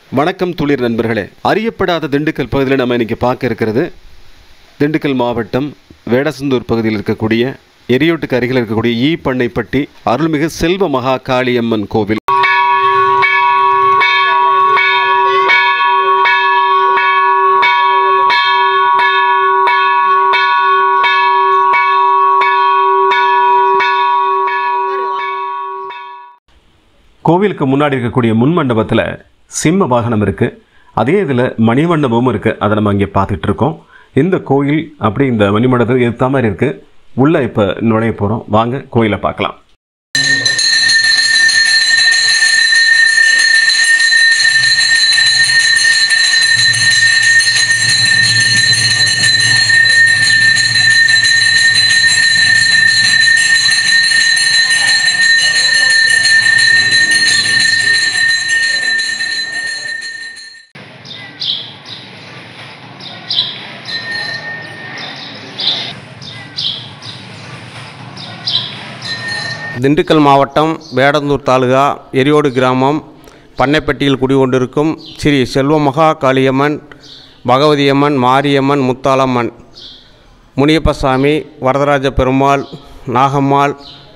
வணக்கம் துளிர் நண்பர்களே அறியப்படாத திண்டுக்கல் பகுதியில் நம்ம இன்னைக்கு பார்க்க இருக்கிறது திண்டுக்கல் மாவட்டம் வேடசந்தூர் பகுதியில் இருக்கக்கூடிய எரியோட்டுக்கு அருகில் இருக்கக்கூடிய ஈ பண்ணைப்பட்டி அருள்மிகு செல்வ மகா காளியம்மன் கோவில் கோவிலுக்கு முன்னாடி இருக்கக்கூடிய முன் மண்டபத்தில் சிம்ம வாகனம் இருக்குது அதே இதில் மணிமண்டபமும் இருக்குது அதை நம்ம இங்கே பார்த்துட்டு இருக்கோம் இந்த கோயில் அப்படி இந்த மணிமண்டபத்தில் எதிர்த்த மாதிரி இருக்குது உள்ளே இப்போ நுழைய போகிறோம் வாங்க கோயிலை பார்க்கலாம் திண்டுக்கல் மாவட்டம் வேடந்தூர் தாலுகா எரியோடு கிராமம் பண்ணைப்பட்டியில் குடிகொண்டிருக்கும் ஸ்ரீ செல்வமகா காளியம்மன் பகவதியம்மன் மாரியம்மன் முத்தாளம்மன் முனியப்பசாமி வரதராஜ பெருமாள் நாகம்மாள்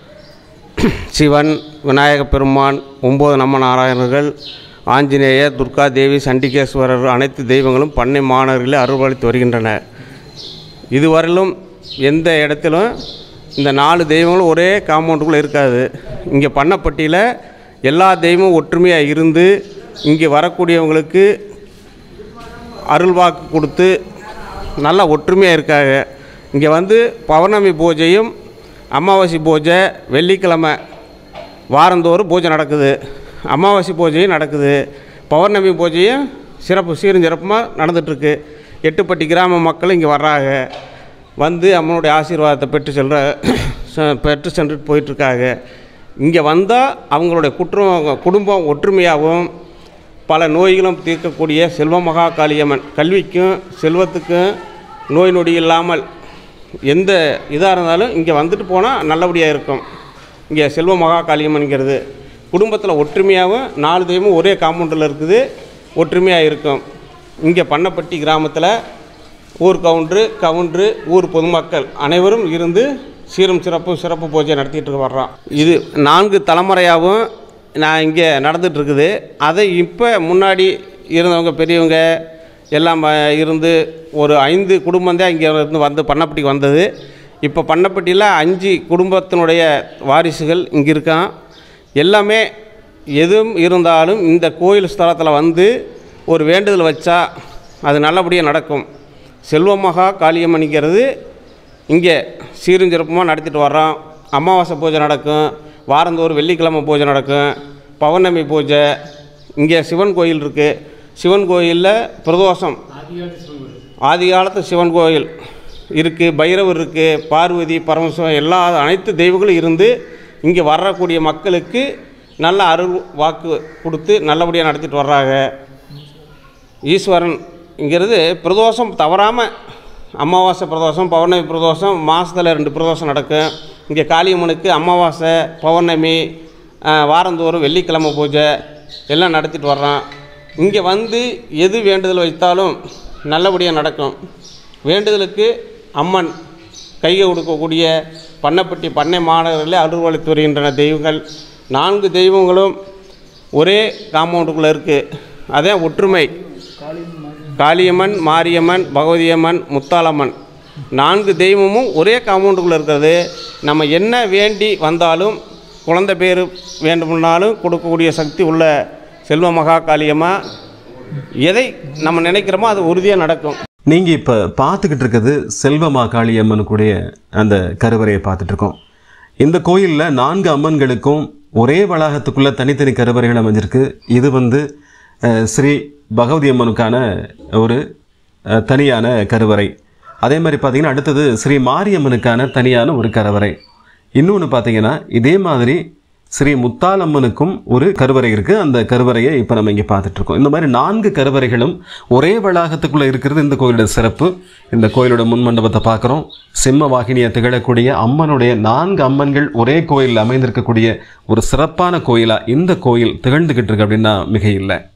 சிவன் விநாயக பெருமான் ஒம்பது நம்ம நாராயணர்கள் ஆஞ்சநேயர் துர்கா தேவி சண்டிகேஸ்வரர் அனைத்து தெய்வங்களும் பண்ணை மாணவர்களே அருள்பாலித்து வருகின்றன இதுவரையிலும் எந்த இடத்திலும் இந்த நாலு தெய்வங்களும் ஒரே காம்பவுண்டுக்குள்ளே இருக்காது இங்கே பண்ணப்பட்டியில் எல்லா தெய்வமும் ஒற்றுமையாக இருந்து இங்கே வரக்கூடியவங்களுக்கு அருள்வாக்கு கொடுத்து நல்லா ஒற்றுமையாக இருக்காங்க இங்கே வந்து பௌர்ணமி பூஜையும் அமாவாசை பூஜை வெள்ளிக்கிழமை வாரந்தோறும் பூஜை நடக்குது அமாவாசை பூஜையும் நடக்குது பௌர்ணமி பூஜையும் சிறப்பு சீரும் சிறப்புமாக நடந்துகிட்ருக்கு எட்டுப்பட்டி கிராம மக்கள் இங்கே வர்றாங்க வந்து அம்மனுடைய ஆசீர்வாதத்தை பெற்று செல்ற செ- பெற்று சென்றுட்டு போயிட்டுருக்காங்க இங்கே வந்தால் அவங்களுடைய குற்றம் குடும்பம் ஒற்றுமையாகவும் பல நோய்களும் தீர்க்கக்கூடிய செல்வ மகா காளியம்மன் கல்விக்கும் செல்வத்துக்கும் நோய் நொடி இல்லாமல் எந்த இதாக இருந்தாலும் இங்கே வந்துட்டு போனால் நல்லபடியாக இருக்கும் இங்கே செல்வ மகா காளியம்மன்கிறது குடும்பத்தில் ஒற்றுமையாகவும் நாலு தெய்வமும் ஒரே காம்பவுண்டில் இருக்குது ஒற்றுமையாக இருக்கும் இங்கே பண்ணப்பட்டி கிராமத்தில் ஊர் கவுண்டரு கவுண்டரு ஊர் பொதுமக்கள் அனைவரும் இருந்து சீரும் சிறப்பு சிறப்பு பூஜை நடத்திட்டு வர்றோம் இது நான்கு தலைமுறையாகவும் நான் இங்கே நடந்துட்டு இருக்குது அதை இப்போ முன்னாடி இருந்தவங்க பெரியவங்க எல்லாம் வ- இருந்து ஒரு ஐந்து குடும்பம் தான் இங்கே இருந்து வந்து பண்ணப்பட்டிக்கு வந்தது இப்போ பண்ணப்பட்டியில் அஞ்சு குடும்பத்தினுடைய வாரிசுகள் இங்கே இருக்கான் எல்லாமே எதுவும் இருந்தாலும் இந்த கோயில் ஸ்தலத்தில் வந்து ஒரு வேண்டுதல் வச்சா அது நல்லபடியாக நடக்கும் செல்வமகா காளியம்மனிக்கிறது இங்கே சீரும் சிறப்புமாக நடத்திட்டு வர்றோம் அமாவாசை பூஜை நடக்கும் வாரந்தோறும் வெள்ளிக்கிழமை பூஜை நடக்கும் பௌர்ணமி பூஜை இங்கே சிவன் கோயில் இருக்குது சிவன் கோயிலில் பிரதோஷம் ஆதி காலத்து சிவன் கோயில் இருக்குது பைரவர் இருக்குது பார்வதி பரமசிவம் எல்லா அனைத்து தெய்வங்களும் இருந்து இங்கே வரக்கூடிய மக்களுக்கு நல்ல அருள் வாக்கு கொடுத்து நல்லபடியாக நடத்திட்டு வர்றாங்க ஈஸ்வரன்ங்கிறது பிரதோஷம் தவறாமல் அமாவாசை பிரதோஷம் பௌர்ணமி பிரதோஷம் மாதத்தில் ரெண்டு பிரதோஷம் நடக்கும் இங்கே காளியம்மனுக்கு அமாவாசை பௌர்ணமி ஆஹ், வாரந்தோறும் வெள்ளிக்கிழமை பூஜை எல்லாம் நடத்திட்டு வர்றோம் இங்கே வந்து எது வேண்டுதல் வைத்தாலும் நல்லபடியாக நடக்கும் வேண்டுதலுக்கு அம்மன் கையை கொடுக்கக்கூடிய பண்ணப்பட்டி பண்ணை மாணவர்களே அருள்வளித்து வருகின்றன தெய்வங்கள் நான்கு தெய்வங்களும் ஒரே காம்பவுண்டுக்குள்ளே இருக்குது அதே ஒற்றுமை காளியம்மன் மாரியம்மன் பகவதியம்மன் முத்தாளம்மன் நான்கு தெய்வமும் ஒரே காம்பவுண்டுக்குள்ளே இருக்கிறது நம்ம என்ன வேண்டி வந்தாலும் குழந்தை பேர் வேண்டும்னாலும் கொடுக்கக்கூடிய சக்தி உள்ள செல்வ மகா காளியம்மா எதை நம்ம நினைக்கிறோமோ அது உறுதியாக நடக்கும் நீங்கள் இப்போ பார்த்துக்கிட்டு இருக்கிறது செல்வமா காளியம்மனுக்குடைய அந்த கருவறையை பார்த்துட்டு இருக்கோம் இந்த கோயிலில் நான்கு அம்மன்களுக்கும் ஒரே வளாகத்துக்குள்ள தனித்தனி கருவறைகள் அமைஞ்சிருக்கு இது வந்து அஹ், ஸ்ரீ பகவதி அம்மனுக்கான ஒரு அஹ், தனியான கருவறை அதே மாதிரி பார்த்தீங்கன்னா அடுத்தது ஸ்ரீ மாரியம்மனுக்கான தனியான ஒரு கருவறை இன்னொன்று பார்த்தீங்கன்னா இதே மாதிரி ஸ்ரீ முத்தாலம்மனுக்கும் ஒரு கருவறை இருக்குது அந்த கருவறையை இப்போ நம்ம இங்கே பார்த்துட்டு இருக்கோம் இந்த மாதிரி நான்கு கருவறைகளும் ஒரே வளாகத்துக்குள்ளே இருக்கிறது இந்த கோயிலோட சிறப்பு இந்த கோயிலோட முன் மண்டபத்தை பார்க்குறோம் சிம்ம வாகினியை திகழக்கூடிய அம்மனுடைய நான்கு அம்மன்கள் ஒரே கோயிலில் அமைந்திருக்கக்கூடிய ஒரு சிறப்பான கோயிலாக இந்த கோயில் திகழ்ந்துக்கிட்டு இருக்கு அப்படின்னா மிக இல்லை